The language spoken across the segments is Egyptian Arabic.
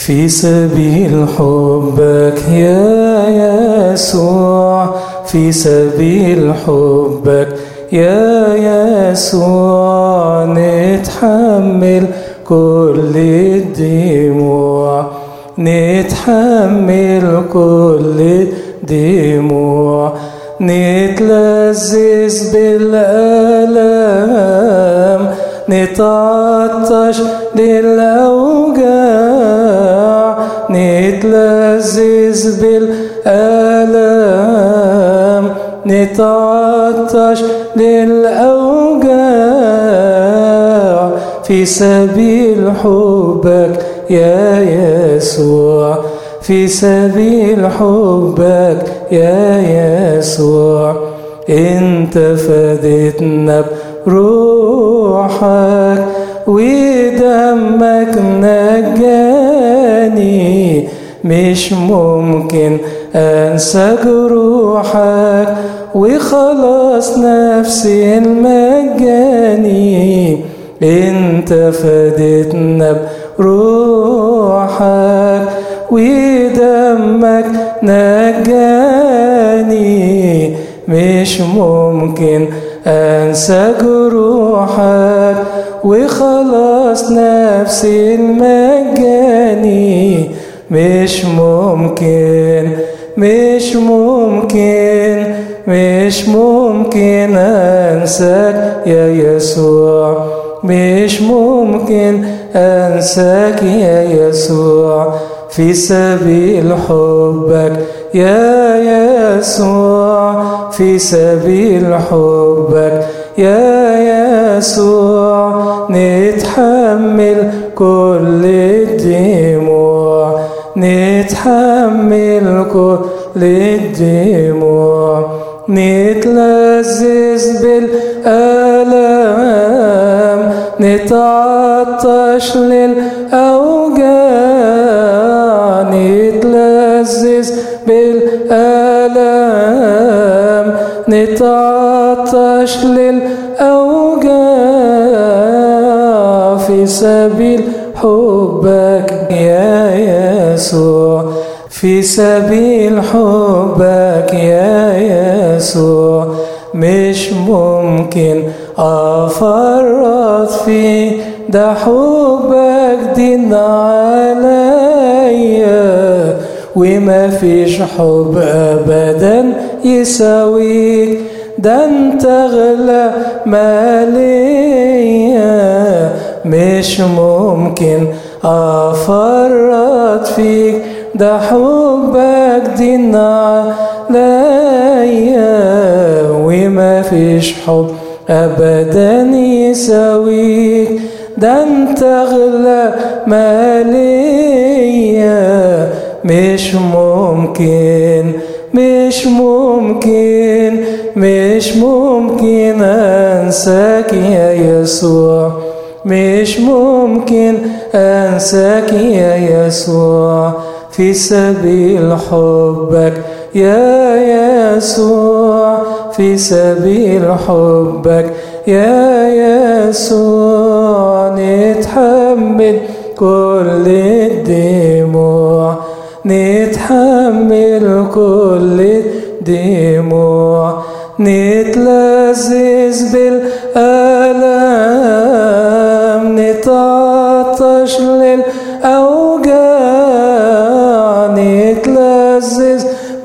في سبيل حبك يا يسوع في سبيل حبك يا يسوع نتحمل كل الدموع نتحمل كل الدموع نتلذذ بالألم نتعطش للأوجاع نتلذذ بالألم نتعطش للأوجاع في سبيل حبك يا يسوع في سبيل حبك يا يسوع انت فدتنا بروحك ودمك نجاني مش ممكن انسى جروحك وخلاص نفسي المجاني انت فدتنا بروحك ودمك نجاني مش ممكن انسى جروحك وخلاص نفسي المجاني مش ممكن مش ممكن مش ممكن انساك يا يسوع مش ممكن انساك يا يسوع في سبيل حبك يا يسوع في سبيل حبك يا يسوع نتحمل كل الدموع نتحمل كل الدموع نتلذذ بالألم نتعطش للأوجاع نتلذذ بالألم نتعطش للأوجاع في سبيل حبك يا يسوع في سبيل حبك يا يسوع مش ممكن أفرط فيه ده حبك دين عليا وما فيش حب أبدا يساويك ده انت غلى ماليا مش ممكن أفرط فيك ده حبك دين عليا وما فيش حب أبدا يساويك ده انت غلى ماليا مش ممكن مش ممكن مش ممكن أنساك يا يسوع مش ممكن أنساك يا يسوع في سبيل حبك يا يسوع في سبيل حبك يا يسوع نتحمل كل الدموع نتحمل كل الدموع نتلذذ بالألم نتعطش للأوجاع نتلذذ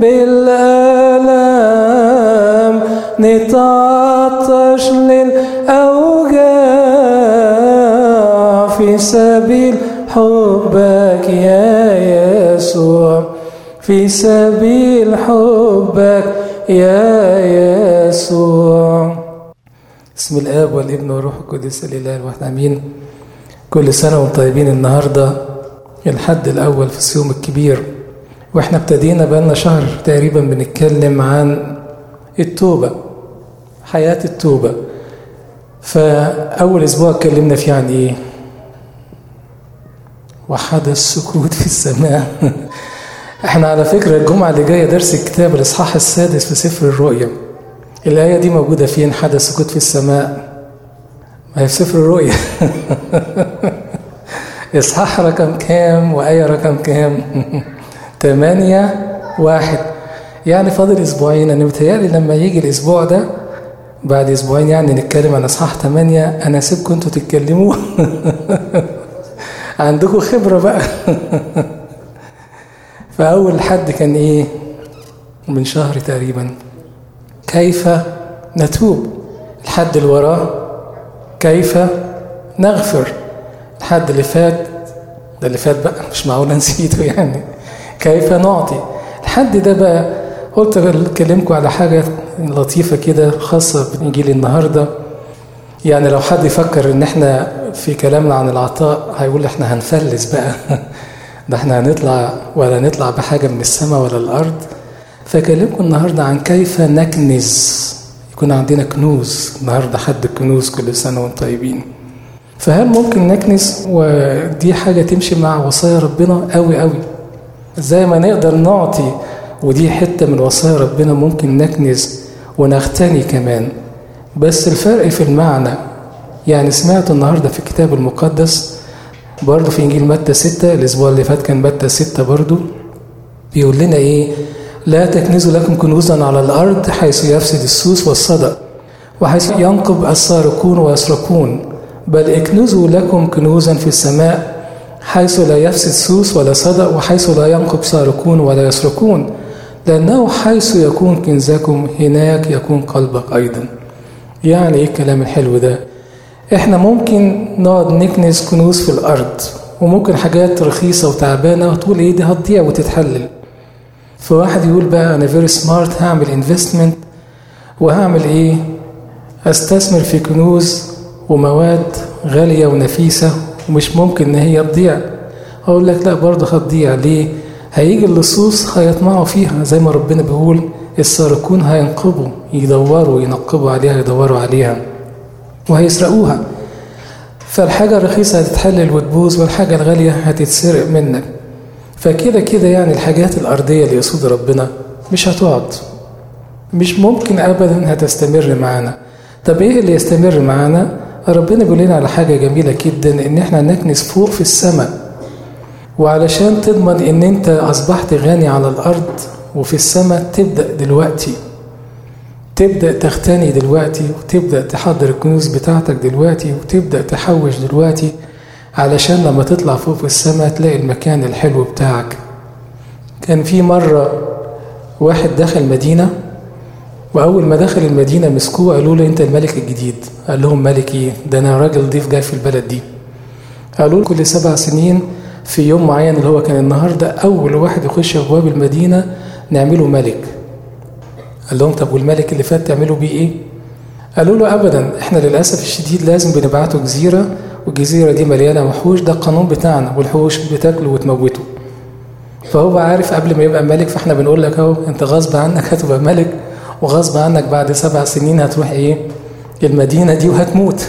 بالألم نتعطش للأوجاع في سبيل حبك يا يسوع في سبيل حبك يا يسوع بسم الآب والابن والروح القدس الإله الواحد آمين كل سنة وانتم طيبين النهاردة الحد الأول في الصيام الكبير واحنا ابتدينا بقالنا شهر تقريبا بنتكلم عن التوبة حياة التوبة فأول أسبوع اتكلمنا فيه عن إيه؟ وحدث السكوت في السماء احنا على فكرة الجمعة اللي جاية درس الكتاب الإصحاح السادس في سفر الرؤيا الآية دي موجودة فين حدث سكوت في السماء ما هي في سفر الرؤيا إصحاح رقم كام وآية رقم كام تمانية واحد يعني فاضل أسبوعين أنا متهيألي لما يجي الأسبوع ده بعد أسبوعين يعني نتكلم عن إصحاح تمانية أنا أسيبكم أنتوا تتكلموا عندكم خبرة بقى فأول حد كان إيه من شهر تقريبا كيف نتوب الحد اللي وراه كيف نغفر الحد اللي فات ده اللي فات بقى مش معقول نسيته يعني كيف نعطي الحد ده بقى قلت اكلمكم على حاجه لطيفه كده خاصه بانجيل النهارده يعني لو حد يفكر ان احنا في كلامنا عن العطاء هيقول احنا هنفلس بقى ده احنا هنطلع ولا نطلع بحاجه من السماء ولا الارض فاكلمكم النهارده عن كيف نكنز يكون عندنا كنوز النهارده حد الكنوز كل سنه وانتم طيبين فهل ممكن نكنس ودي حاجة تمشي مع وصايا ربنا قوي قوي زي ما نقدر نعطي ودي حتة من وصايا ربنا ممكن نكنز ونغتني كمان بس الفرق في المعنى يعني سمعت النهاردة في الكتاب المقدس برضه في إنجيل متى ستة الأسبوع اللي فات كان متى ستة برضه بيقول لنا إيه لا تكنزوا لكم كنوزا على الأرض حيث يفسد السوس والصدأ وحيث ينقب السارقون ويسرقون بل اكنزوا لكم كنوزا في السماء حيث لا يفسد سوس ولا صدأ وحيث لا ينقب سارقون ولا يسرقون لأنه حيث يكون كنزكم هناك يكون قلبك أيضا يعني إيه الكلام الحلو ده إحنا ممكن نقعد نكنز كنوز في الأرض وممكن حاجات رخيصة وتعبانة وتقول إيه دي هتضيع وتتحلل فواحد يقول بقى أنا فيري سمارت هعمل انفستمنت وهعمل إيه أستثمر في كنوز ومواد غالية ونفيسة ومش ممكن إن هي تضيع أقول لك لا برضه هتضيع ليه؟ هيجي اللصوص هيطمعوا فيها زي ما ربنا بيقول السارقون هينقبوا يدوروا ينقبوا عليها يدوروا عليها وهيسرقوها فالحاجة الرخيصة هتتحلل وتبوظ والحاجة الغالية هتتسرق منك فكده كده يعني الحاجات الأرضية اللي يقصد ربنا مش هتقعد مش ممكن أبدا هتستمر معانا طب إيه اللي يستمر معانا؟ ربنا بيقول لنا على حاجة جميلة جدا إن إحنا نكنس فوق في السماء وعلشان تضمن إن أنت أصبحت غني على الأرض وفي السماء تبدأ دلوقتي تبدأ تغتني دلوقتي وتبدأ تحضر الكنوز بتاعتك دلوقتي وتبدأ تحوش دلوقتي علشان لما تطلع فوق في السماء تلاقي المكان الحلو بتاعك كان في مرة واحد دخل مدينة وأول ما دخل المدينة مسكوه قالوا له أنت الملك الجديد قال لهم ملك إيه؟ ده أنا راجل ضيف جاي في البلد دي قالوا له كل سبع سنين في يوم معين اللي هو كان النهاردة أول واحد يخش أبواب المدينة نعمله ملك قال لهم طب والملك اللي فات تعملوا بيه إيه؟ قالوا له أبدا إحنا للأسف الشديد لازم بنبعته جزيرة والجزيرة دي مليانة وحوش ده القانون بتاعنا والحوش بتاكله وتموته فهو عارف قبل ما يبقى ملك فاحنا بنقول لك اهو انت غصب عنك هتبقى ملك وغصب عنك بعد سبع سنين هتروح ايه المدينة دي وهتموت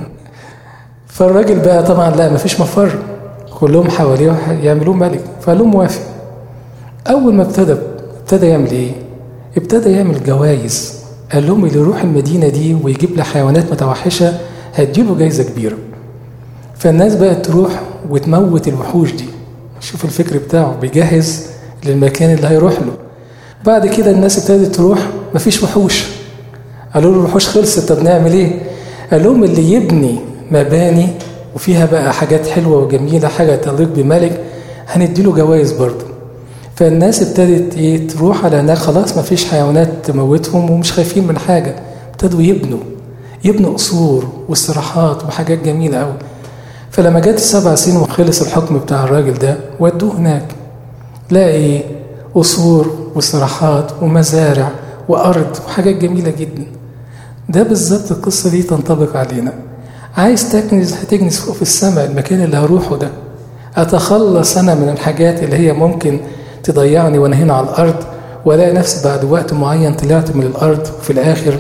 فالراجل بقى طبعا لا مفيش مفر كلهم حواليه يعملوه ملك فقال لهم موافق اول ما ابتدى ابتدى يعمل ايه ابتدى يعمل جوائز قال لهم اللي يروح المدينة دي ويجيب له حيوانات متوحشة هتجيله جايزة كبيرة فالناس بقت تروح وتموت الوحوش دي شوف الفكر بتاعه بيجهز للمكان اللي هيروح له بعد كده الناس ابتدت تروح مفيش وحوش قالوا له الوحوش خلصت طب نعمل ايه قال لهم اللي يبني مباني وفيها بقى حاجات حلوه وجميله حاجه تليق بملك هنديله جوائز برضه فالناس ابتدت ايه تروح على هناك خلاص مفيش حيوانات تموتهم ومش خايفين من حاجه ابتدوا يبنوا يبنوا قصور واستراحات وحاجات جميله قوي فلما جت السبع سنين وخلص الحكم بتاع الراجل ده ودوه هناك لاقي قصور واستراحات ومزارع وأرض وحاجات جميلة جدا ده بالظبط القصة دي تنطبق علينا عايز تكنز هتكنز فوق في السماء المكان اللي هروحه ده أتخلص أنا من الحاجات اللي هي ممكن تضيعني وأنا هنا على الأرض وألاقي نفسي بعد وقت معين طلعت من الأرض وفي الآخر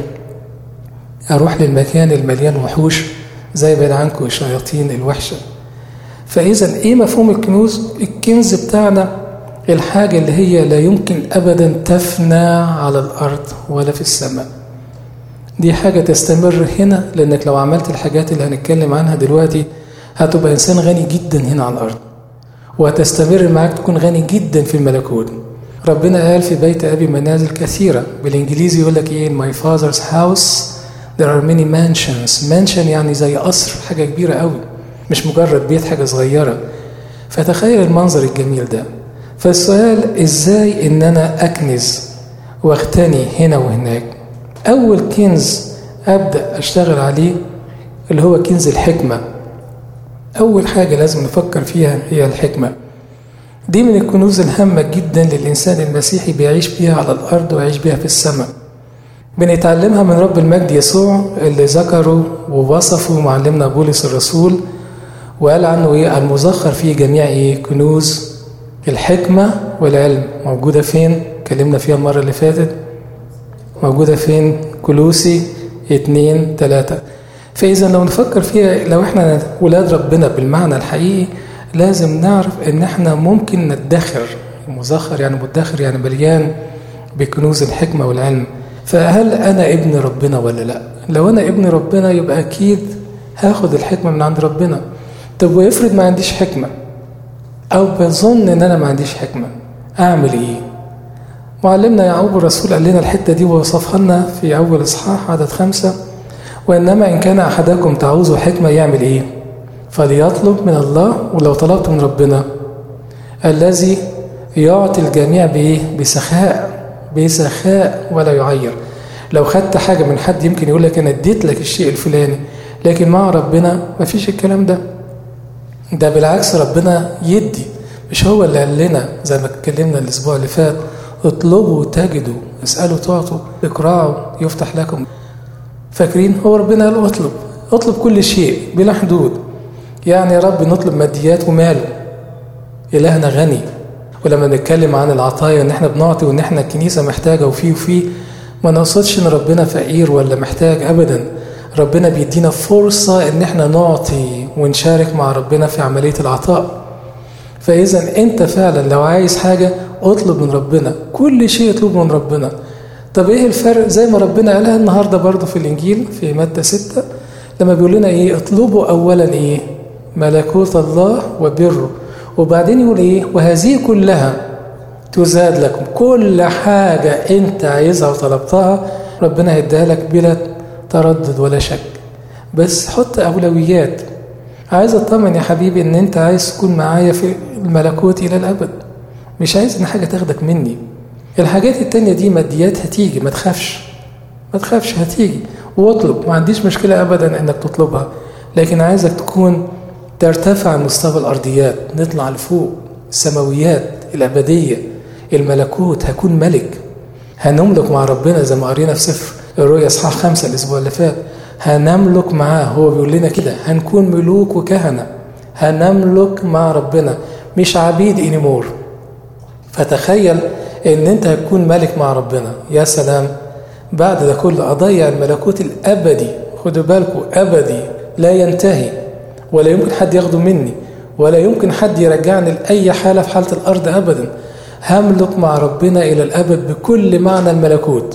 أروح للمكان المليان وحوش زي بعيد عنكم الشياطين الوحشة فإذا إيه مفهوم الكنوز؟ الكنز بتاعنا الحاجة اللي هي لا يمكن أبدا تفنى على الأرض ولا في السماء دي حاجة تستمر هنا لأنك لو عملت الحاجات اللي هنتكلم عنها دلوقتي هتبقى إنسان غني جدا هنا على الأرض وهتستمر معاك تكون غني جدا في الملكوت ربنا قال في بيت أبي منازل كثيرة بالإنجليزي يقول لك إيه in my father's house there are many mansions mansion يعني زي قصر حاجة كبيرة قوي مش مجرد بيت حاجة صغيرة فتخيل المنظر الجميل ده فالسؤال إزاي إن أنا أكنز واغتني هنا وهناك أول كنز أبدأ أشتغل عليه اللي هو كنز الحكمة أول حاجة لازم نفكر فيها هي الحكمة دي من الكنوز الهامة جدا للإنسان المسيحي بيعيش بيها على الأرض ويعيش بيها في السماء بنتعلمها من رب المجد يسوع اللي ذكره ووصفه معلمنا بولس الرسول وقال عنه ايه المزخر فيه جميع ايه كنوز الحكمة والعلم موجودة فين اتكلمنا فيها المرة اللي فاتت موجودة فين كلوسي اتنين تلاتة فإذا لو نفكر فيها لو احنا ولاد ربنا بالمعنى الحقيقي لازم نعرف ان احنا ممكن ندخر مزخر يعني مدخر يعني مليان بكنوز الحكمة والعلم فهل انا ابن ربنا ولا لا لو انا ابن ربنا يبقى اكيد هاخد الحكمة من عند ربنا طب ويفرض ما عنديش حكمة او بظن ان انا ما عنديش حكمة اعمل ايه معلمنا يعقوب الرسول قال لنا الحتة دي ووصفها لنا في أول إصحاح عدد خمسة وإنما إن كان أحدكم تعوز حكمة يعمل إيه؟ فليطلب من الله ولو طلبت من ربنا الذي يعطي الجميع بإيه؟ بسخاء بسخاء ولا يعير لو خدت حاجة من حد يمكن يقول لك أنا اديت لك الشيء الفلاني لكن مع ربنا ما فيش الكلام ده ده بالعكس ربنا يدي مش هو اللي قال لنا زي ما اتكلمنا الأسبوع اللي فات اطلبوا تجدوا اسألوا تعطوا اقرأوا يفتح لكم فاكرين هو ربنا قال اطلب اطلب كل شيء بلا حدود يعني يا رب نطلب ماديات وماله إلهنا غني ولما نتكلم عن العطايا ان احنا بنعطي وان احنا الكنيسة محتاجة وفي وفي ما نقصدش ان ربنا فقير ولا محتاج ابدا ربنا بيدينا فرصة ان احنا نعطي ونشارك مع ربنا في عملية العطاء فإذا أنت فعلا لو عايز حاجة اطلب من ربنا كل شيء اطلبه من ربنا طب ايه الفرق زي ما ربنا قالها النهارده برضه في الانجيل في متى 6 لما بيقول لنا ايه اطلبوا اولا ايه ملكوت الله وبره وبعدين يقول ايه وهذه كلها تزاد لكم كل حاجة انت عايزها وطلبتها ربنا هيديها لك بلا تردد ولا شك بس حط اولويات عايز اطمن يا حبيبي ان انت عايز تكون معايا في الملكوت الى الابد مش عايز ان حاجه تاخدك مني الحاجات التانية دي ماديات هتيجي ما تخافش ما تخافش هتيجي واطلب ما عنديش مشكلة أبدا إنك تطلبها لكن عايزك تكون ترتفع مستوى الأرضيات نطلع لفوق السماويات الأبدية الملكوت هكون ملك هنملك مع ربنا زي ما قرينا في سفر الرؤيا اصحاح خمسة الأسبوع اللي فات هنملك معاه هو بيقول لنا كده هنكون ملوك وكهنة هنملك مع ربنا مش عبيد انيمور فتخيل ان انت هتكون ملك مع ربنا يا سلام بعد ده كله اضيع الملكوت الابدي خدوا بالكم ابدي لا ينتهي ولا يمكن حد ياخده مني ولا يمكن حد يرجعني لاي حاله في حاله الارض ابدا هملك مع ربنا الى الابد بكل معنى الملكوت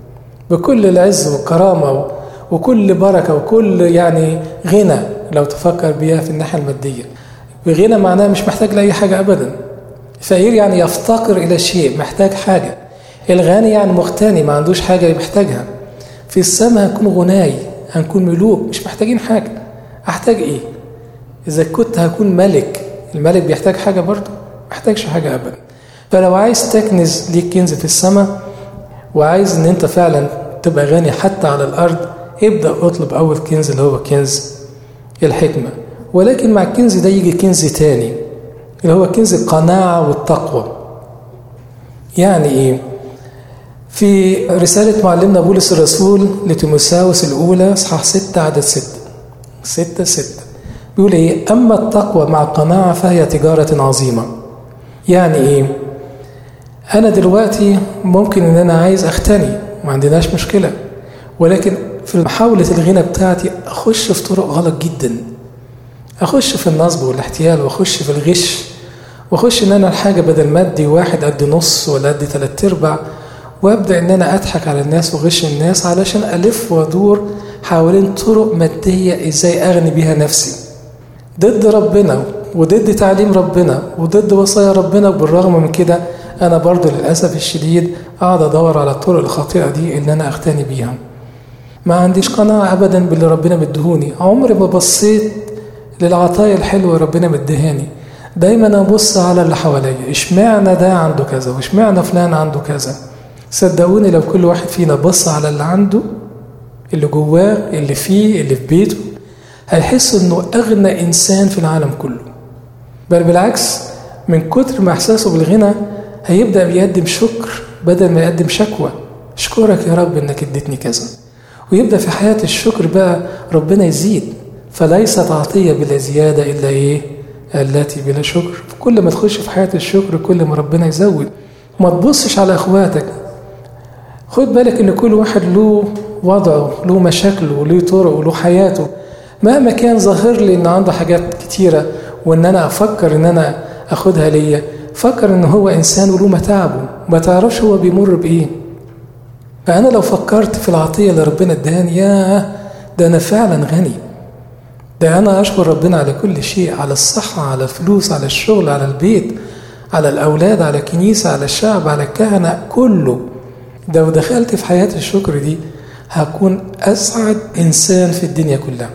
بكل العز والكرامه وكل بركه وكل يعني غنى لو تفكر بيها في الناحيه الماديه بغنى معناه مش محتاج لاي حاجه ابدا فقير يعني يفتقر إلى شيء محتاج حاجة الغني يعني مغتني ما عندوش حاجة محتاجها في السماء هنكون غناي هنكون ملوك مش محتاجين حاجة أحتاج إيه إذا كنت هكون ملك الملك بيحتاج حاجة برضه ما محتاجش حاجة أبدا فلو عايز تكنز ليك كنز في السماء وعايز ان انت فعلا تبقى غني حتى على الارض ابدا اطلب اول كنز اللي هو كنز الحكمه ولكن مع الكنز ده يجي كنز تاني اللي هو كنز القناعة والتقوى يعني إيه؟ في رسالة معلمنا بولس الرسول لتيموساوس الأولى إصحاح 6 عدد 6 6 6 بيقول إيه؟ أما التقوى مع القناعة فهي تجارة عظيمة يعني إيه؟ أنا دلوقتي ممكن إن أنا عايز أغتني ما عندناش مشكلة ولكن في محاولة الغنى بتاعتي أخش في طرق غلط جدا أخش في النصب والاحتيال وأخش في الغش واخش ان انا الحاجه بدل ما ادي واحد ادي نص ولا ادي ثلاث ارباع وابدا ان انا اضحك على الناس واغش الناس علشان الف وادور حوالين طرق ماديه ازاي اغني بيها نفسي ضد ربنا وضد تعليم ربنا وضد وصايا ربنا بالرغم من كده انا برضو للاسف الشديد قاعد ادور على الطرق الخاطئه دي اللي انا اغتني بيها ما عنديش قناعه ابدا باللي ربنا مدهوني عمري ما بصيت للعطايا الحلوه ربنا مدهاني دايما ابص على اللي حواليا اشمعنى ده عنده كذا واشمعنى فلان عنده كذا صدقوني لو كل واحد فينا بص على اللي عنده اللي جواه اللي فيه اللي في بيته هيحس انه اغنى انسان في العالم كله بل بالعكس من كتر ما احساسه بالغنى هيبدا بيقدم شكر بدل ما يقدم شكوى اشكرك يا رب انك اديتني كذا ويبدا في حياه الشكر بقى ربنا يزيد فليست عطيه بلا زياده الا ايه التي بلا شكر كل ما تخش في حياه الشكر كل ما ربنا يزود ما تبصش على اخواتك خد بالك ان كل واحد له وضعه له مشاكله وله طرقه وله حياته مهما كان ظاهر لي ان عنده حاجات كتيره وان انا افكر ان انا اخدها ليا فكر ان هو انسان وله متاعبه ما تعرفش هو بيمر بايه فانا لو فكرت في العطيه اللي ربنا اداني ياه ده انا فعلا غني ده انا اشكر ربنا على كل شيء على الصحه على الفلوس على الشغل على البيت على الاولاد على الكنيسه على الشعب على الكهنه كله ده لو دخلت في حياه الشكر دي هكون اسعد انسان في الدنيا كلها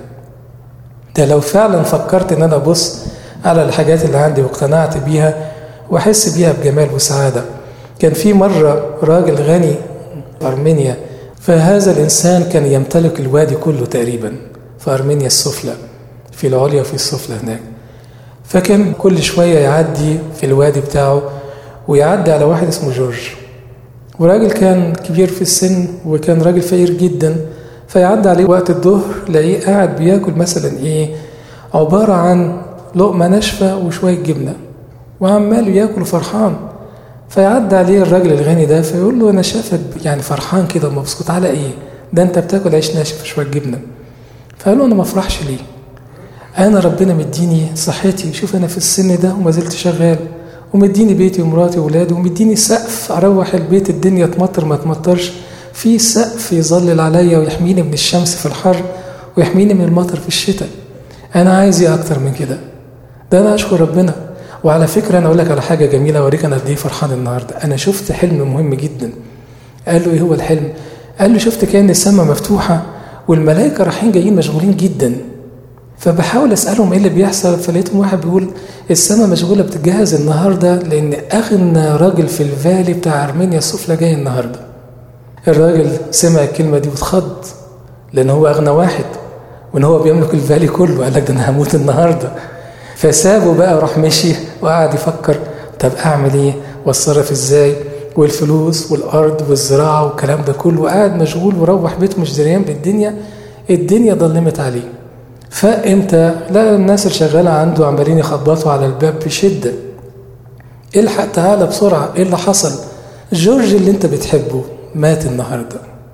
ده لو فعلا فكرت ان انا ابص على الحاجات اللي عندي واقتنعت بيها واحس بيها بجمال وسعاده كان في مره راجل غني في ارمينيا فهذا الانسان كان يمتلك الوادي كله تقريبا في ارمينيا السفلى في العليا وفي السفلى هناك فكان كل شويه يعدي في الوادي بتاعه ويعدي على واحد اسمه جورج وراجل كان كبير في السن وكان راجل فقير جدا فيعدي عليه وقت الظهر لاقيه قاعد بياكل مثلا ايه عباره عن لقمه ناشفه وشويه جبنه وعمال ياكل فرحان فيعدي عليه الراجل الغني ده فيقول له انا شايفك يعني فرحان كده ومبسوط على ايه ده انت بتاكل عيش ناشف وشويه جبنه فقال له انا ما افرحش ليه انا ربنا مديني صحتي شوف انا في السن ده وما زلت شغال ومديني بيتي ومراتي وولادي ومديني سقف اروح البيت الدنيا تمطر ما تمطرش في سقف يظلل عليا ويحميني من الشمس في الحر ويحميني من المطر في الشتاء انا عايز ايه اكتر من كده ده انا اشكر ربنا وعلى فكره انا اقول لك على حاجه جميله اوريك انا قد ايه فرحان النهارده انا شفت حلم مهم جدا قال له ايه هو الحلم قال له شفت كان السماء مفتوحه والملائكه رايحين جايين مشغولين جدا فبحاول اسالهم ايه اللي بيحصل فلقيتهم واحد بيقول السماء مشغوله بتجهز النهارده لان اغنى راجل في الفالي بتاع ارمينيا السفلى جاي النهارده الراجل سمع الكلمه دي واتخض لان هو اغنى واحد وان هو بيملك الفالي كله قال لك ده انا هموت النهارده فسابه بقى وراح مشي وقعد يفكر طب اعمل ايه واتصرف ازاي والفلوس والارض والزراعه والكلام ده كله وقاعد مشغول وروح بيته مش دريان بالدنيا الدنيا ضلمت عليه فامتى لقى الناس اللي شغاله عنده عمالين يخبطوا على الباب بشده الحق تعالى بسرعه ايه اللي حصل جورج اللي انت بتحبه مات النهارده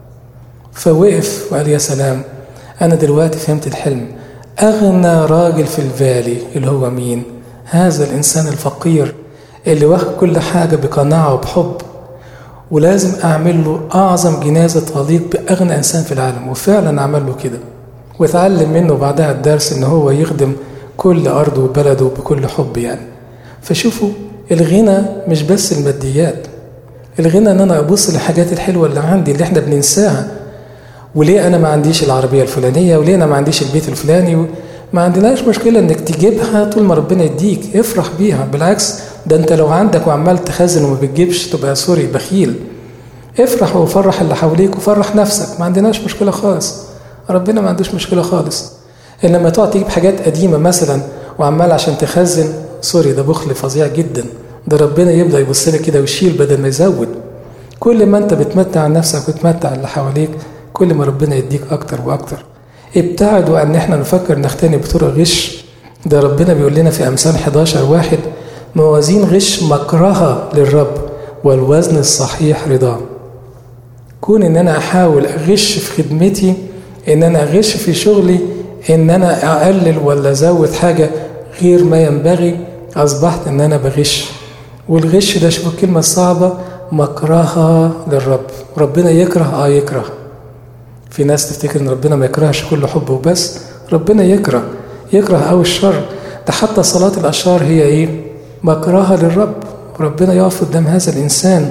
فوقف وقال يا سلام انا دلوقتي فهمت الحلم اغنى راجل في الفالي اللي هو مين هذا الانسان الفقير اللي واخد كل حاجه بقناعه وبحب ولازم اعمل له اعظم جنازه تليق باغنى انسان في العالم وفعلا عمل له كده واتعلم منه بعدها الدرس ان هو يخدم كل ارضه وبلده بكل حب يعني فشوفوا الغنى مش بس الماديات الغنى ان انا ابص للحاجات الحلوه اللي عندي اللي احنا بننساها وليه انا ما عنديش العربيه الفلانيه وليه انا ما عنديش البيت الفلاني ما عندناش مشكله انك تجيبها طول ما ربنا يديك افرح بيها بالعكس ده انت لو عندك وعمال تخزن وما بتجيبش تبقى سوري بخيل افرح وفرح اللي حواليك وفرح نفسك ما عندناش مشكله خالص ربنا ما عندوش مشكله خالص لما تقعد تجيب حاجات قديمه مثلا وعمال عشان تخزن سوري ده بخل فظيع جدا ده ربنا يبدا يبص لك كده ويشيل بدل ما يزود كل ما انت بتمتع نفسك وتمتع اللي حواليك كل ما ربنا يديك اكتر واكتر ابتعدوا ان احنا نفكر نغتني بطرق غش ده ربنا بيقول لنا في امثال 11 واحد موازين غش مكرهه للرب والوزن الصحيح رضاه كون ان انا احاول اغش في خدمتي ان انا اغش في شغلي ان انا اقلل ولا ازود حاجه غير ما ينبغي اصبحت ان انا بغش والغش ده شوف الكلمه الصعبه مكرهه للرب ربنا يكره اه يكره في ناس تفتكر ان ربنا ما يكرهش كل حب وبس ربنا يكره يكره أو الشر ده حتى صلاة الأشرار هي إيه مكرهة للرب وربنا يقف قدام هذا الإنسان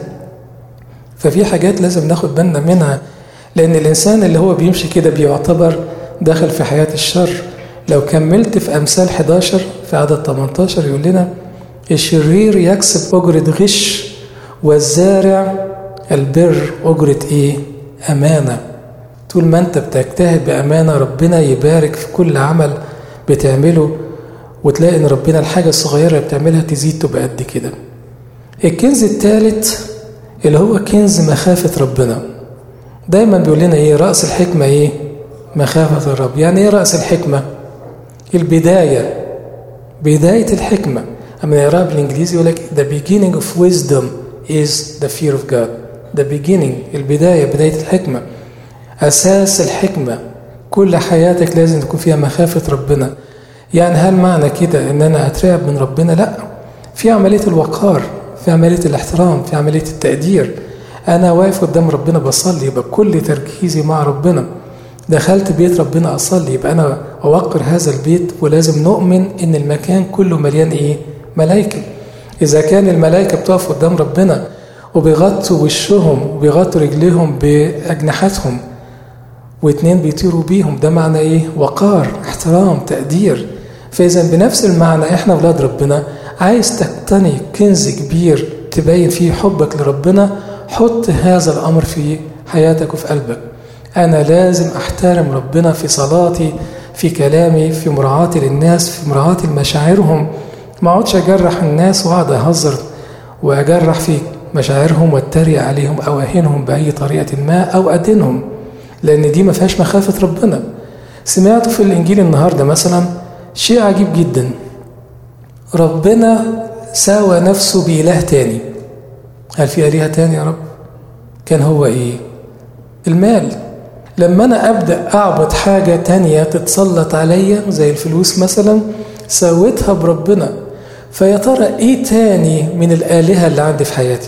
ففي حاجات لازم ناخد بالنا منها لأن الإنسان اللي هو بيمشي كده بيعتبر داخل في حياة الشر لو كملت في أمثال 11 في عدد 18 يقول لنا الشرير يكسب أجرة غش والزارع البر أجرة إيه؟ أمانة طول ما أنت بتجتهد بأمانة ربنا يبارك في كل عمل بتعمله وتلاقي إن ربنا الحاجة الصغيرة اللي بتعملها تزيد تبقى قد كده الكنز الثالث اللي هو كنز مخافة ربنا دايما بيقول لنا إيه رأس الحكمة إيه؟ مخافة الرب يعني إيه رأس الحكمة؟ البداية بداية الحكمة أما يقراها بالإنجليزي يقول لك the beginning of wisdom is the fear of God the beginning البداية بداية الحكمة أساس الحكمة كل حياتك لازم تكون فيها مخافة ربنا يعني هل معنى كده إن أنا أترعب من ربنا؟ لا في عملية الوقار في عملية الاحترام في عملية التقدير أنا واقف قدام ربنا بصلي يبقى كل تركيزي مع ربنا دخلت بيت ربنا أصلي يبقى أنا أوقر هذا البيت ولازم نؤمن إن المكان كله مليان إيه؟ ملائكة إذا كان الملائكة بتقف قدام ربنا وبيغطوا وشهم وبيغطوا رجليهم بأجنحتهم واتنين بيطيروا بيهم ده معنى إيه؟ وقار احترام تقدير فإذا بنفس المعنى إحنا أولاد ربنا عايز تقتني كنز كبير تبين فيه حبك لربنا حط هذا الأمر في حياتك وفي قلبك أنا لازم أحترم ربنا في صلاتي في كلامي في مراعاتي للناس في مراعاتي لمشاعرهم ما اقعدش أجرح الناس وأقعد أهزر وأجرح في مشاعرهم واتريق عليهم أو أهينهم بأي طريقة ما أو أدينهم لأن دي ما فيهاش مخافة ربنا سمعت في الإنجيل النهاردة مثلا شيء عجيب جدا ربنا ساوى نفسه بإله تاني هل في آلهة تاني يا رب؟ كان هو إيه؟ المال لما أنا أبدأ أعبد حاجة تانية تتسلط عليا زي الفلوس مثلا سويتها بربنا فيا ترى إيه تاني من الآلهة اللي عندي في حياتي؟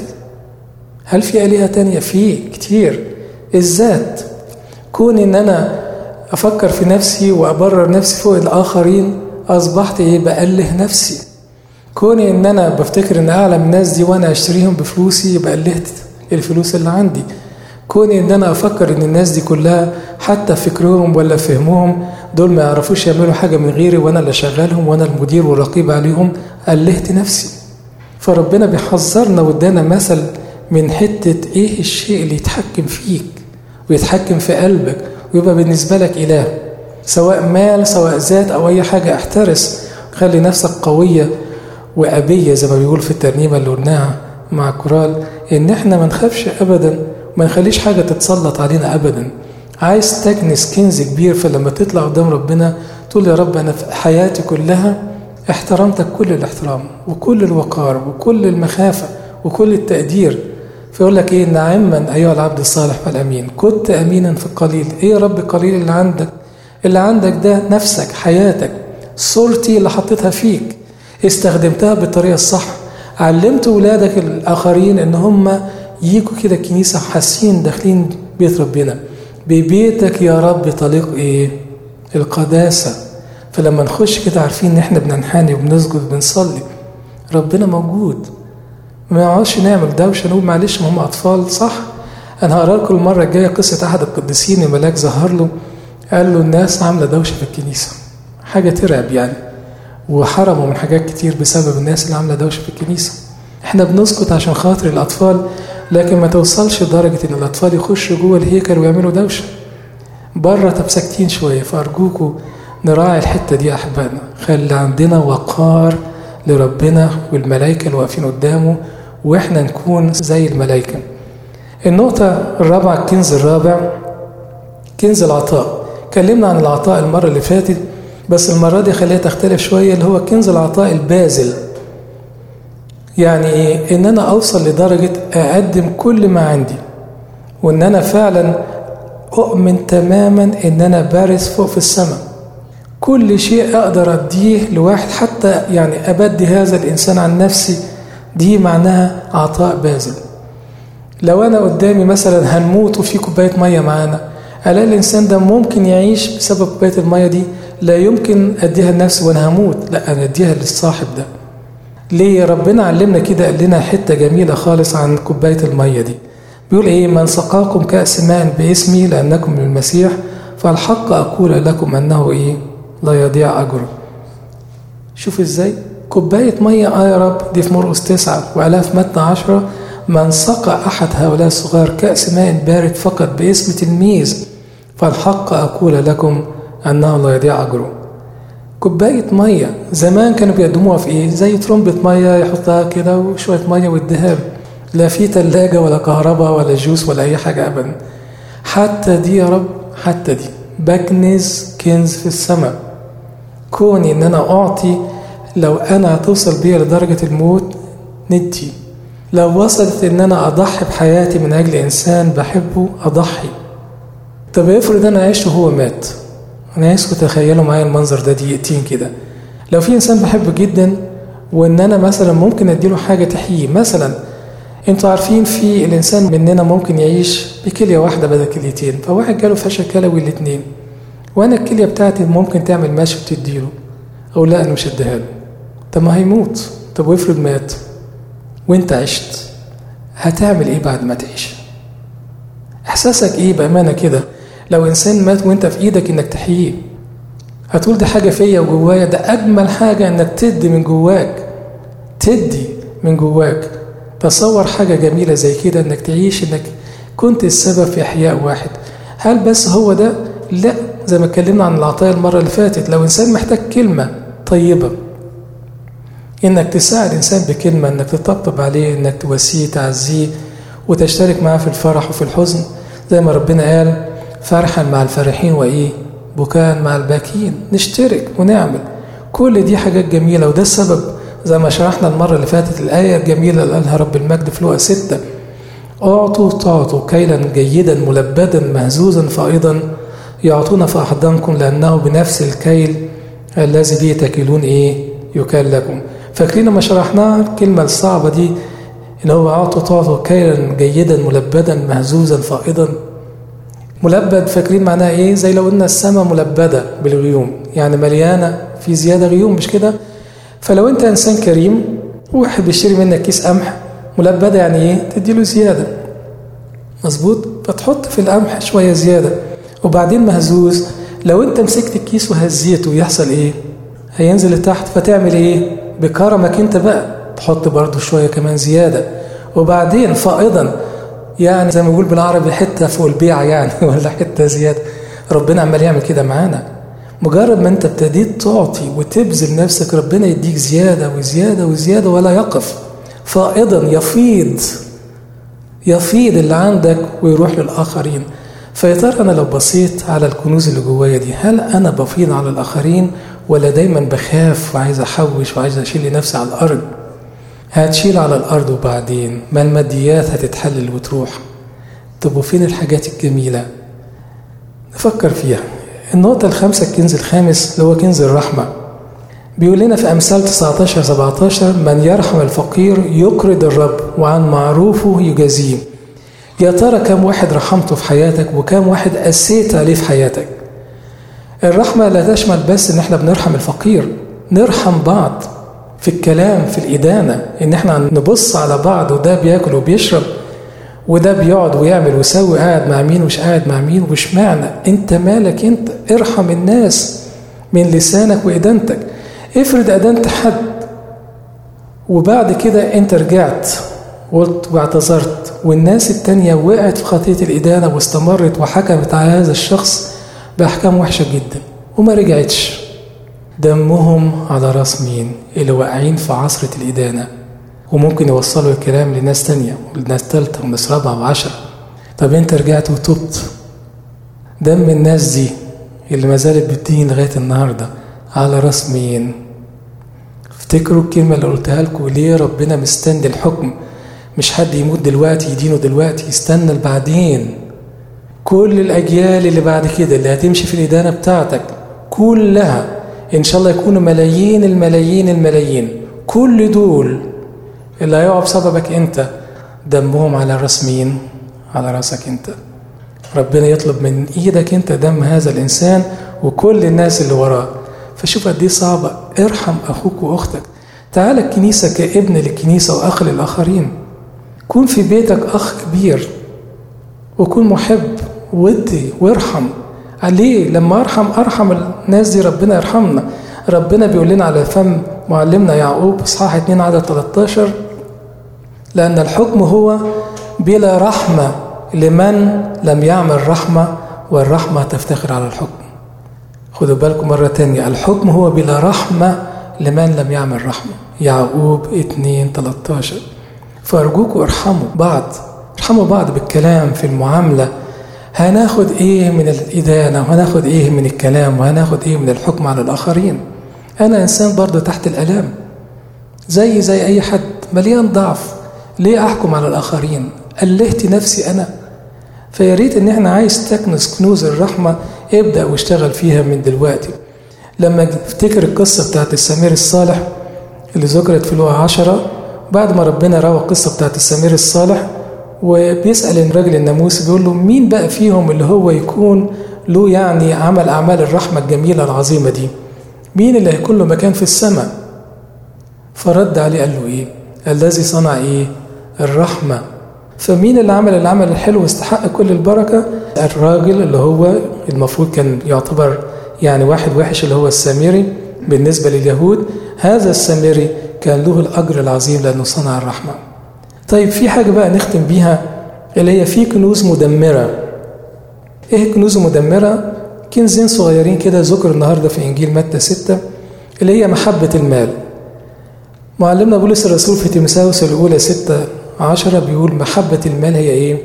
هل في آلهة تانية؟ في كتير الذات كون إن أنا أفكر في نفسي وأبرر نفسي فوق الآخرين أصبحت إيه بأله نفسي كوني إن أنا بفتكر إن أعلم الناس دي وأنا أشتريهم بفلوسي يبقى قلهت الفلوس اللي عندي كوني إن أنا أفكر إن الناس دي كلها حتى فكرهم ولا فهمهم دول ما يعرفوش يعملوا حاجة من غيري وأنا اللي شغالهم وأنا المدير والرقيب عليهم قلهت نفسي فربنا بيحذرنا وادانا مثل من حتة إيه الشيء اللي يتحكم فيك ويتحكم في قلبك ويبقى بالنسبة لك إله سواء مال سواء ذات أو أي حاجة احترس خلي نفسك قوية وأبية زي ما بيقول في الترنيمة اللي قلناها مع كورال إن إحنا ما نخافش أبدا ما نخليش حاجة تتسلط علينا أبدا عايز تكنس كنز كبير فلما تطلع قدام ربنا تقول يا رب أنا في حياتي كلها احترمتك كل الاحترام وكل الوقار وكل المخافة وكل التقدير فيقول لك ايه نعما ايها العبد الصالح والامين كنت امينا في القليل ايه يا رب القليل اللي عندك اللي عندك ده نفسك حياتك صورتي اللي حطيتها فيك استخدمتها بالطريقه الصح علمت ولادك الاخرين ان هم يجوا كده الكنيسه حاسين داخلين بيت ربنا ببيتك يا رب طليق ايه القداسه فلما نخش كده عارفين ان احنا بننحني وبنسجد وبنصلي ربنا موجود ما نقعدش نعمل دوشه نقول معلش ما هم اطفال صح انا هقرا لكم المره الجايه قصه احد القديسين الملاك ظهر له قال له الناس عامله دوشه في الكنيسه حاجه ترعب يعني وحرموا من حاجات كتير بسبب الناس اللي عامله دوشه في الكنيسه احنا بنسكت عشان خاطر الاطفال لكن ما توصلش لدرجه ان الاطفال يخشوا جوه الهيكل ويعملوا دوشه بره طب ساكتين شويه فارجوكوا نراعي الحته دي يا احبائنا خلي عندنا وقار لربنا والملائكه اللي واقفين قدامه واحنا نكون زي الملائكه النقطه الرابعه الكنز الرابع كنز العطاء اتكلمنا عن العطاء المره اللي فاتت بس المرة دي خليها تختلف شوية اللي هو كنز العطاء البازل يعني ايه ان انا اوصل لدرجة اقدم كل ما عندي وان انا فعلا اؤمن تماما ان انا بارز فوق في السماء كل شيء اقدر اديه لواحد حتى يعني ابدي هذا الانسان عن نفسي دي معناها عطاء باذل لو انا قدامي مثلا هنموت وفي كوبايه ميه معانا الاقي الانسان ده ممكن يعيش بسبب كوبايه الميه دي لا يمكن اديها لنفسي وانا هموت لا انا اديها للصاحب ده ليه ربنا علمنا كده قال لنا حته جميله خالص عن كوبايه الميه دي بيقول ايه من سقاكم كاس ماء باسمي لانكم من المسيح فالحق اقول لكم انه ايه لا يضيع اجره شوف ازاي كوبايه ميه اه يا رب دي في مرقس تسعه والاف متن عشره من سقى احد هؤلاء الصغار كاس ماء بارد فقط باسم تلميذ فالحق اقول لكم انه لا يضيع اجره كوباية مية زمان كانوا بيقدموها في ايه زي ترمبة مية يحطها كده وشوية مية ويديها لا في تلاجة ولا كهرباء ولا جوس ولا أي حاجة أبدا حتى دي يا رب حتى دي بكنز كنز في السماء كوني إن أنا أعطي لو أنا هتوصل بيا لدرجة الموت ندي لو وصلت إن أنا أضحي بحياتي من أجل إنسان بحبه أضحي طب افرض أنا عشت وهو مات أنا عايزكم تخيلوا معايا المنظر ده دقيقتين كده لو في إنسان بحبه جدا وإن أنا مثلا ممكن أديله حاجة تحييه مثلا انتوا عارفين في الانسان مننا ممكن يعيش بكليه واحده بدل كليتين فواحد جاله فشل كلوي الاثنين وانا الكليه بتاعتي ممكن تعمل ماشي وتديله او لا انا مش هديها له طب ما هيموت طب وافرض مات وانت عشت هتعمل ايه بعد ما تعيش احساسك ايه بامانه كده لو انسان مات وانت في ايدك انك تحييه هتقول ده حاجه فيا وجوايا ده اجمل حاجه انك تدي من جواك تدي من جواك تصور حاجة جميلة زي كده انك تعيش انك كنت السبب في احياء واحد هل بس هو ده لا زي ما اتكلمنا عن العطايا المرة اللي فاتت لو انسان محتاج كلمة طيبة انك تساعد انسان بكلمة انك تطبطب عليه انك تواسيه تعزيه وتشترك معاه في الفرح وفي الحزن زي ما ربنا قال فرحا مع الفرحين وايه بكاء مع الباكين نشترك ونعمل كل دي حاجات جميلة وده السبب زي ما شرحنا المرة اللي فاتت الآية الجميلة اللي قالها رب المجد في لوقا ستة أعطوا تعطوا كيلا جيدا ملبدا مهزوزا فأيضا يعطون في أحضانكم لأنه بنفس الكيل الذي به تكيلون إيه يكال لكم فاكرين لما شرحناها الكلمة الصعبة دي إن هو أعطوا تعطوا كيلا جيدا ملبدا مهزوزا فائضا ملبد فاكرين معناها إيه زي لو قلنا السماء ملبدة بالغيوم يعني مليانة في زيادة غيوم مش كده فلو انت انسان كريم واحد بيشتري منك كيس قمح ملبده يعني ايه تديله زياده مظبوط فتحط في القمح شويه زياده وبعدين مهزوز لو انت مسكت الكيس وهزيته يحصل ايه هينزل لتحت فتعمل ايه بكرمك انت بقى تحط برضه شويه كمان زياده وبعدين فائضا يعني زي ما بيقول بالعربي حته فوق البيعه يعني ولا حته زياده ربنا عمال يعمل كده معانا مجرد ما انت ابتديت تعطي وتبذل نفسك ربنا يديك زيادة وزيادة وزيادة ولا يقف فائضا يفيض يفيض اللي عندك ويروح للآخرين فيا ترى أنا لو بصيت على الكنوز اللي جوايا دي هل أنا بفيض على الآخرين ولا دايما بخاف وعايز أحوش وعايز أشيل لنفسي على الأرض هتشيل على الأرض وبعدين ما الماديات هتتحلل وتروح طب وفين الحاجات الجميلة نفكر فيها النقطة الخامسة الكنز الخامس اللي هو كنز الرحمة بيقول لنا في أمثال 19 17 من يرحم الفقير يقرض الرب وعن معروفه يجازيه يا ترى كم واحد رحمته في حياتك وكم واحد أسيت عليه في حياتك الرحمة لا تشمل بس إن إحنا بنرحم الفقير نرحم بعض في الكلام في الإدانة إن إحنا نبص على بعض وده بياكل وبيشرب وده بيقعد ويعمل ويسوي قاعد مع مين ومش قاعد مع مين وش معنى انت مالك انت ارحم الناس من لسانك وإدانتك افرض أدنت حد وبعد كده انت رجعت قلت واعتذرت والناس التانية وقعت في خطية الإدانة واستمرت وحكمت على هذا الشخص بأحكام وحشة جدا وما رجعتش دمهم على راس مين اللي واقعين في عصرة الإدانة وممكن يوصلوا الكلام لناس تانية ولناس تالتة وناس رابعة وعشرة طب انت رجعت وتبت دم الناس دي اللي ما زالت بتدين لغاية النهاردة على راس مين افتكروا الكلمة اللي قلتها لكم ليه ربنا مستني الحكم مش حد يموت دلوقتي يدينه دلوقتي يستنى بعدين كل الأجيال اللي بعد كده اللي هتمشي في الإدانة بتاعتك كلها إن شاء الله يكونوا ملايين الملايين الملايين كل دول اللي هيقعوا بسببك أنت دمهم على راس مين؟ على راسك أنت ربنا يطلب من إيدك أنت دم هذا الإنسان وكل الناس اللي وراه فشوف قد ايه صعبة ارحم أخوك وأختك تعال الكنيسة كابن للكنيسة وأخ للآخرين كون في بيتك أخ كبير وكون محب ودي وارحم ليه لما ارحم ارحم الناس دي ربنا يرحمنا ربنا بيقول لنا على فم معلمنا يعقوب اصحاح 2 عدد 13 لان الحكم هو بلا رحمه لمن لم يعمل رحمه والرحمه تفتخر على الحكم خدوا بالكم مره تانية الحكم هو بلا رحمه لمن لم يعمل رحمه يعقوب 2 13 فارجوكم ارحموا بعض ارحموا بعض بالكلام في المعامله هناخد ايه من الإدانة وهناخد ايه من الكلام وهناخد ايه من الحكم على الآخرين أنا إنسان برضه تحت الألام زي زي أي حد مليان ضعف ليه أحكم على الآخرين ألهت نفسي أنا فيا ريت إن إحنا عايز تكنس كنوز الرحمة ابدأ واشتغل فيها من دلوقتي لما افتكر القصة بتاعت السمير الصالح اللي ذكرت في لوقا عشرة بعد ما ربنا روى القصة بتاعت السمير الصالح وبيسأل الراجل الناموس بيقول له مين بقى فيهم اللي هو يكون له يعني عمل أعمال الرحمة الجميلة العظيمة دي مين اللي هيكون له مكان في السماء فرد عليه قال له إيه الذي صنع إيه الرحمة فمين اللي عمل العمل الحلو واستحق كل البركة الراجل اللي هو المفروض كان يعتبر يعني واحد وحش اللي هو السامري بالنسبة لليهود هذا السامري كان له الأجر العظيم لأنه صنع الرحمة طيب في حاجة بقى نختم بيها اللي هي في كنوز مدمرة ايه كنوز مدمرة كنزين صغيرين كده ذكر النهاردة في إنجيل متى ستة اللي هي محبة المال معلمنا بولس الرسول في تيمساوس الأولى ستة عشرة بيقول محبة المال هي إيه؟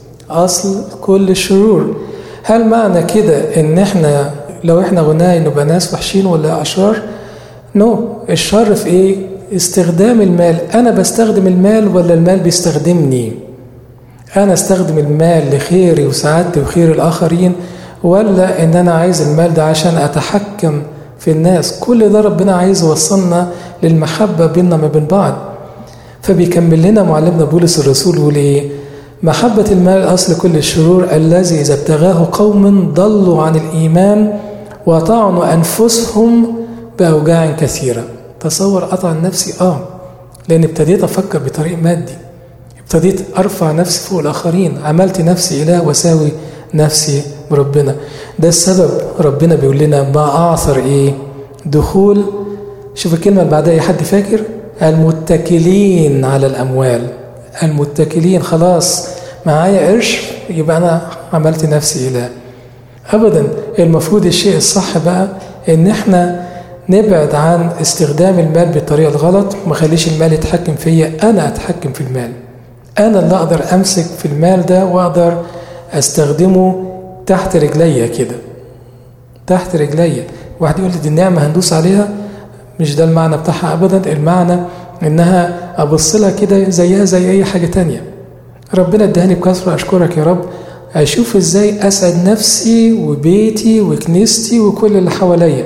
أصل كل الشرور هل معنى كده إن إحنا لو إحنا غناي نبقى ناس وحشين ولا أشرار؟ نو no. الشر في إيه؟ استخدام المال أنا بستخدم المال ولا المال بيستخدمني أنا استخدم المال لخيري وسعادتي وخير الآخرين ولا إن أنا عايز المال ده عشان أتحكم في الناس كل ده ربنا عايز يوصلنا للمحبة بيننا ما بين بعض فبيكمل لنا معلمنا بولس الرسول يقول إيه محبة المال أصل كل الشرور الذي إذا ابتغاه قوم ضلوا عن الإيمان وطعنوا أنفسهم بأوجاع كثيرة تصور قطع نفسي اه لان ابتديت افكر بطريق مادي ابتديت ارفع نفسي فوق الاخرين عملت نفسي اله واساوي نفسي بربنا ده السبب ربنا بيقول لنا ما اعثر ايه دخول شوف الكلمه اللي بعدها حد فاكر المتكلين على الاموال المتكلين خلاص معايا قرش يبقى انا عملت نفسي اله ابدا المفروض الشيء الصح بقى ان احنا نبعد عن استخدام المال بالطريقة الغلط وما خليش المال يتحكم فيا أنا أتحكم في المال أنا اللي أقدر أمسك في المال ده وأقدر أستخدمه تحت رجليا كده تحت رجليا واحد يقول لي دي النعمة هندوس عليها مش ده المعنى بتاعها أبدا المعنى إنها أبص لها كده زيها زي أي حاجة تانية ربنا اداني بكثرة أشكرك يا رب أشوف إزاي أسعد نفسي وبيتي وكنيستي وكل اللي حواليا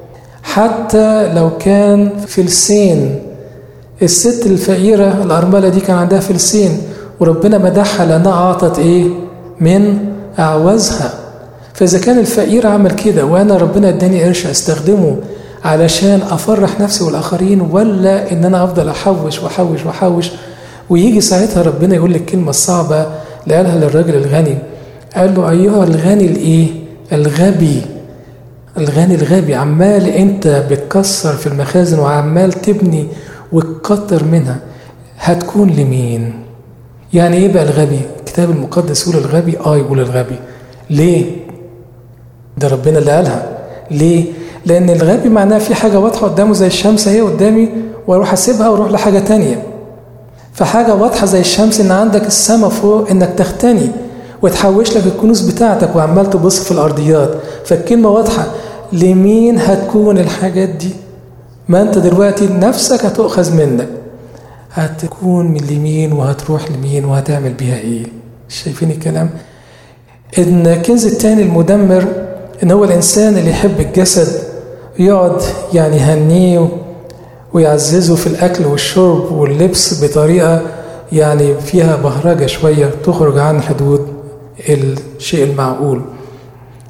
حتى لو كان فلسين الست الفقيرة الأرملة دي كان عندها فلسين وربنا مدحها لأنها أعطت إيه من أعوازها فإذا كان الفقير عمل كده وأنا ربنا اداني قرش أستخدمه علشان أفرح نفسي والآخرين ولا إن أنا أفضل أحوش وأحوش وأحوش ويجي ساعتها ربنا يقول لك الكلمة الصعبة اللي قالها للراجل الغني قال له أيها الغني الإيه الغبي الغني الغبي عمال انت بتكسر في المخازن وعمال تبني وتكتر منها هتكون لمين يعني ايه بقى الغبي الكتاب المقدس يقول الغبي اه يقول الغبي ليه ده ربنا اللي قالها ليه لان الغبي معناه في حاجه واضحه قدامه زي الشمس اهي قدامي واروح اسيبها واروح لحاجه تانية فحاجه واضحه زي الشمس ان عندك السما فوق انك تغتني وتحوش لك الكنوز بتاعتك وعمال تبص في الارضيات فالكلمه واضحه لمين هتكون الحاجات دي ما انت دلوقتي نفسك هتؤخذ منك هتكون من لمين وهتروح لمين وهتعمل بيها ايه شايفين الكلام ان الكنز التاني المدمر ان هو الانسان اللي يحب الجسد يقعد يعني يهنيه ويعززه في الاكل والشرب واللبس بطريقه يعني فيها بهرجه شويه تخرج عن حدود الشيء المعقول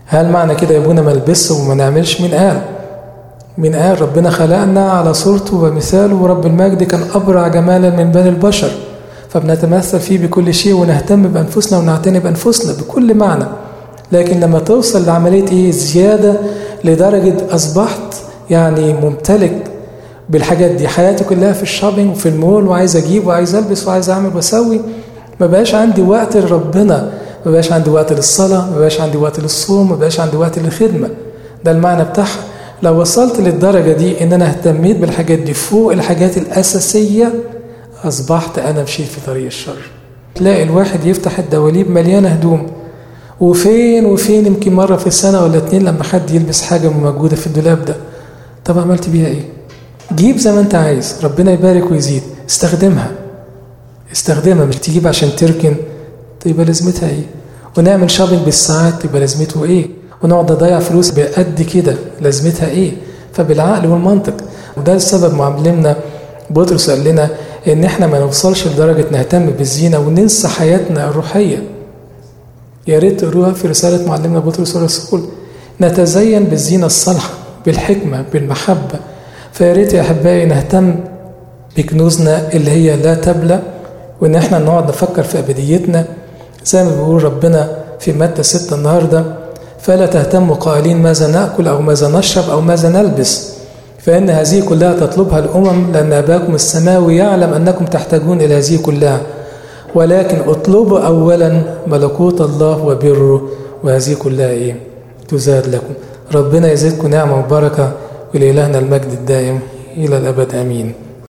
هل معنى كده يا ابونا ما نلبسش وما نعملش مين قال مين قال ربنا خلقنا على صورته ومثاله ورب المجد كان أبرع جمالا من بني البشر فبنتمثل فيه بكل شيء ونهتم بأنفسنا ونعتني بأنفسنا بكل معنى لكن لما توصل لعملية إيه زيادة لدرجة أصبحت يعني ممتلك بالحاجات دي حياتي كلها في الشوبينج وفي المول وعايز أجيب وعايز ألبس وعايز أعمل وأسوي ما بقاش عندي وقت لربنا ما بقاش عندي وقت للصلاة ما بقاش عندي وقت للصوم ما بقاش عندي وقت للخدمة ده المعنى بتاعها لو وصلت للدرجة دي إن أنا اهتميت بالحاجات دي فوق الحاجات الأساسية أصبحت أنا مشيت في طريق الشر تلاقي الواحد يفتح الدواليب مليانة هدوم وفين وفين يمكن مرة في السنة ولا اتنين لما حد يلبس حاجة موجودة في الدولاب ده طب عملت بيها ايه جيب زي ما انت عايز ربنا يبارك ويزيد استخدمها استخدمها مش تجيب عشان تركن تبقى لازمتها ايه ونعمل شوبينج بالساعات تبقى لازمته ايه ونقعد نضيع فلوس بقد كده لازمتها ايه فبالعقل والمنطق وده السبب معلمنا بطرس قال لنا ان احنا ما نوصلش لدرجه نهتم بالزينه وننسى حياتنا الروحيه يا ريت تقروها في رساله معلمنا بطرس الرسول نتزين بالزينه الصالحه بالحكمه بالمحبه فيا ريت يا احبائي نهتم بكنوزنا اللي هي لا تبلى وان احنا نقعد نفكر في ابديتنا زي ما بيقول ربنا في متى 6 النهارده فلا تهتموا قائلين ماذا ناكل او ماذا نشرب او ماذا نلبس فإن هذه كلها تطلبها الأمم لأن أباكم السماوي يعلم أنكم تحتاجون إلى هذه كلها ولكن اطلبوا أولا ملكوت الله وبره وهذه كلها إيه؟ تزاد لكم ربنا يزيدكم نعمة وبركة ولإلهنا المجد الدائم إلى الأبد آمين